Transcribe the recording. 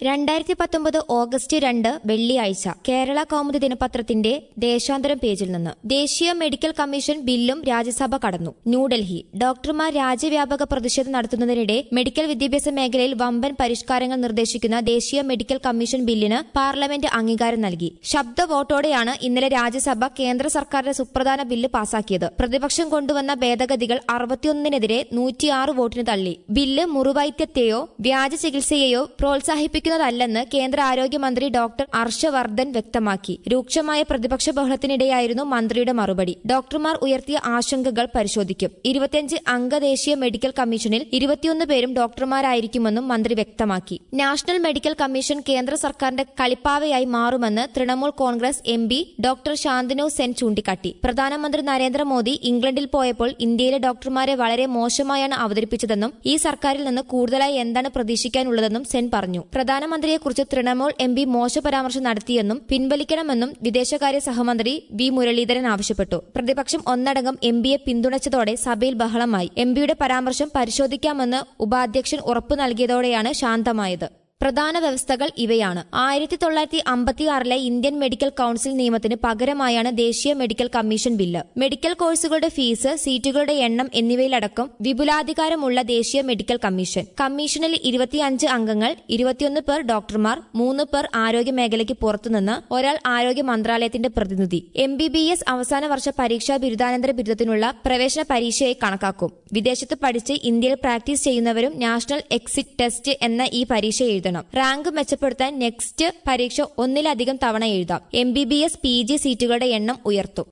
രണ്ടായിരത്തി പത്തൊമ്പത് ഓഗസ്റ്റ് രണ്ട് വെള്ളിയാഴ്ച കേരള കൗമുദി ദിനപത്രത്തിന്റെ ദേശാന്തരം പേജിൽ നിന്ന് ദേശീയ മെഡിക്കൽ കമ്മീഷൻ ബില്ലും രാജ്യസഭ കടന്നു ന്യൂഡൽഹി ഡോക്ടർമാർ രാജ്യവ്യാപക പ്രതിഷേധം നടത്തുന്നതിനിടെ മെഡിക്കൽ വിദ്യാഭ്യാസ മേഖലയിൽ വമ്പൻ പരിഷ്കാരങ്ങൾ നിർദ്ദേശിക്കുന്ന ദേശീയ മെഡിക്കൽ കമ്മീഷൻ ബില്ലിന് പാർലമെന്റ് അംഗീകാരം നൽകി ശബ്ദ വോട്ടോടെയാണ് ഇന്നലെ രാജ്യസഭ കേന്ദ്ര സർക്കാരിന്റെ സുപ്രധാന ബില്ല് പാസാക്കിയത് പ്രതിപക്ഷം കൊണ്ടുവന്ന ഭേദഗതികൾ അറുപത്തിയൊന്നിനെതിരെ നൂറ്റിയാറ് വോട്ടിന് തള്ളി ബില്ല് മുറിവൈദ്യത്തെയോ വ്യാജ ചികിത്സയെയോ പ്രോത്സാഹിപ്പിക്കുന്നതല്ലെന്ന് കേന്ദ്ര ആരോഗ്യമന്ത്രി ഡോക്ടർ ഹർഷവർദ്ധൻ വ്യക്തമാക്കി രൂക്ഷമായ പ്രതിപക്ഷ ബഹളത്തിനിടെയായിരുന്നു മന്ത്രിയുടെ മറുപടി ഡോക്ടർമാർ ഉയർത്തിയ ആശങ്കകൾ പരിശോധിക്കും ഇരുപത്തിയഞ്ച് അംഗ ദേശീയ മെഡിക്കൽ കമ്മീഷനിൽ ഇരുപത്തിയൊന്ന് പേരും ഡോക്ടർമാരായിരിക്കുമെന്നും മന്ത്രി വ്യക്തമാക്കി നാഷണൽ മെഡിക്കൽ കമ്മീഷൻ കേന്ദ്ര സർക്കാരിന്റെ കളിപ്പാവയായി മാറുമെന്ന് Trinamool Congress M P doctor Shantanu Sen ചൂണ്ടിക്കാട്ടി പ്രധാനമന്ത്രി നരേന്ദ്രമോദി ഇംഗ്ലണ്ടിൽ പോയപ്പോൾ ഇന്ത്യയിലെ ഡോക്ടർമാരെ വളരെ മോശമായാണ് അവതരിപ്പിച്ചതെന്നും ഈ സർക്കാരിൽ നിന്ന് കൂടുതലായി എന്താണ് പ്രതീക്ഷിക്കാനുള്ളതെന്നും സെൻ പറഞ്ഞു പ്രധാനമന്ത്രിയെക്കുറിച്ച് തൃണമൂൽ എം പി മോശ പരാമർശം നടത്തിയെന്നും പിൻവലിക്കണമെന്നും വിദേശകാര്യ സഹമന്ത്രി വി മുരളീധരൻ ആവശ്യപ്പെട്ടു പ്രതിപക്ഷം ഒന്നടങ്കം എം പിയെ പിന്തുണച്ചതോടെ സഭയിൽ ബഹളമായി എം പിയുടെ പരാമർശം പരിശോധിക്കാമെന്ന് ഉപാധ്യക്ഷൻ ഉറപ്പു നൽകിയതോടെയാണ് ശാന്തമായത് പ്രധാന വ്യവസ്ഥകൾ ഇവയാണ് ആയിരത്തി തൊള്ളായിരത്തി അമ്പത്തിയാറിലെ ഇന്ത്യൻ മെഡിക്കൽ കൌൺസിൽ നിയമത്തിന് പകരമായാണ് ദേശീയ മെഡിക്കൽ കമ്മീഷൻ ബില്ല് മെഡിക്കൽ കോഴ്സുകളുടെ ഫീസ് സീറ്റുകളുടെ എണ്ണം എന്നിവയിലടക്കം വിപുലാധികാരമുള്ള ദേശീയ മെഡിക്കൽ കമ്മീഷൻ കമ്മീഷനിൽ ഇരുപത്തിയഞ്ച് അംഗങ്ങൾ ഇരുപത്തിയൊന്ന് പേർ ഡോക്ടർമാർ മൂന്ന് പേർ ആരോഗ്യ മേഖലയ്ക്ക് പുറത്തുനിന്ന് ഒരാൾ ആരോഗ്യ മന്ത്രാലയത്തിന്റെ പ്രതിനിധി എം ബി ബി എസ് അവസാന വർഷ പരീക്ഷാ ബിരുദാനന്തര ബിരുദത്തിനുള്ള പ്രവേശന പരീക്ഷയായി കണക്കാക്കും വിദേശത്ത് പഠിച്ച് ഇന്ത്യയിൽ പ്രാക്ടീസ് ചെയ്യുന്നവരും നാഷണൽ എക്സിറ്റ് ടെസ്റ്റ് എന്ന ഈ പരീക്ഷ എഴുതണം റാങ്ക് മെച്ചപ്പെടുത്താൻ നെക്സ്റ്റ് പരീക്ഷ ഒന്നിലധികം തവണ എഴുതാം M B B S P G സീറ്റുകളുടെ എണ്ണം ഉയർത്തും